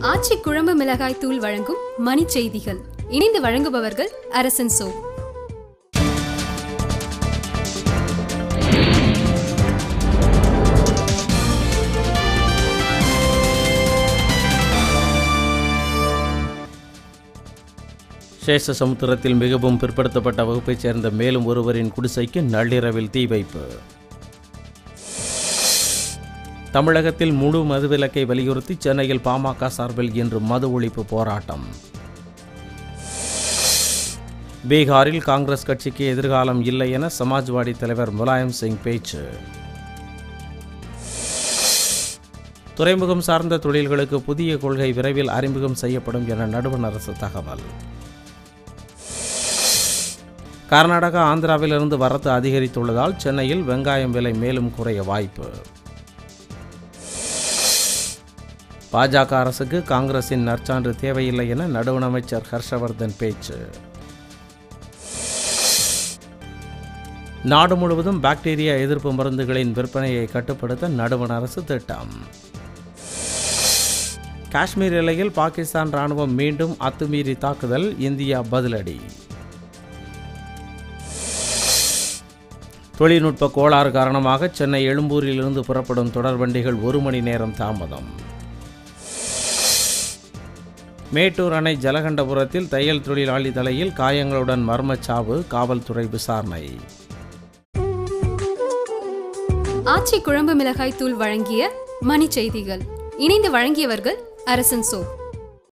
ஆச்சி குழம்பு மிளகாய் தூள் வழங்கும் மணி செய்திகள் இணைந்து வழங்குபவர்கள் அரசன் சோ சேஷ சமுத்திரத்தில் மிகவும் பிற்படுத்தப்பட்ட வகுப்பைச் சேர்ந்த மேலும் ஒருவரின் குடிசைக்கு நள்ளிரவில் தீ வைப்பு தமிழகத்தில் முழு மதுவிலக்கை வலியுறுத்தி சென்னையில் பாமக சார்பில் இன்று மது ஒழிப்பு போராட்டம் பீகாரில் காங்கிரஸ் கட்சிக்கு எதிர்காலம் இல்லை என சமாஜ்வாடி தலைவர் முலாயம் சிங் பேச்சு துறைமுகம் சார்ந்த தொழில்களுக்கு புதிய கொள்கை விரைவில் அறிமுகம் செய்யப்படும் என நடுவண் அரசு தகவல் கர்நாடகா ஆந்திராவிலிருந்து வரத்து அதிகரித்துள்ளதால் சென்னையில் வெங்காயம் விலை மேலும் குறைய வாய்ப்பு பாஜக அரசுக்கு காங்கிரசின் நற்சான்று தேவையில்லை என நடுவண் அமைச்சர் ஹர்ஷவர்தன் பேச்சு நாடு முழுவதும் பாக்டீரியா எதிர்ப்பு மருந்துகளின் விற்பனையை கட்டுப்படுத்த நடுவண் அரசு திட்டம் காஷ்மீர் எல்லையில் பாகிஸ்தான் ராணுவம் மீண்டும் அத்துமீறி தாக்குதல் இந்தியா பதிலடி தொழில்நுட்ப கோளாறு காரணமாக சென்னை எழும்பூரிலிருந்து புறப்படும் தொடர் வண்டிகள் ஒரு மணி நேரம் தாமதம் மேட்டூர் அணை ஜலகண்டபுரத்தில் தையல் தொழிலாளி தலையில் காயங்களுடன் மர்மச்சாவு காவல்துறை விசாரணை ஆச்சி குழம்பு மிளகாய் தூள் வழங்கிய மணி செய்திகள் இணைந்து வழங்கியவர்கள் அரசன் சோ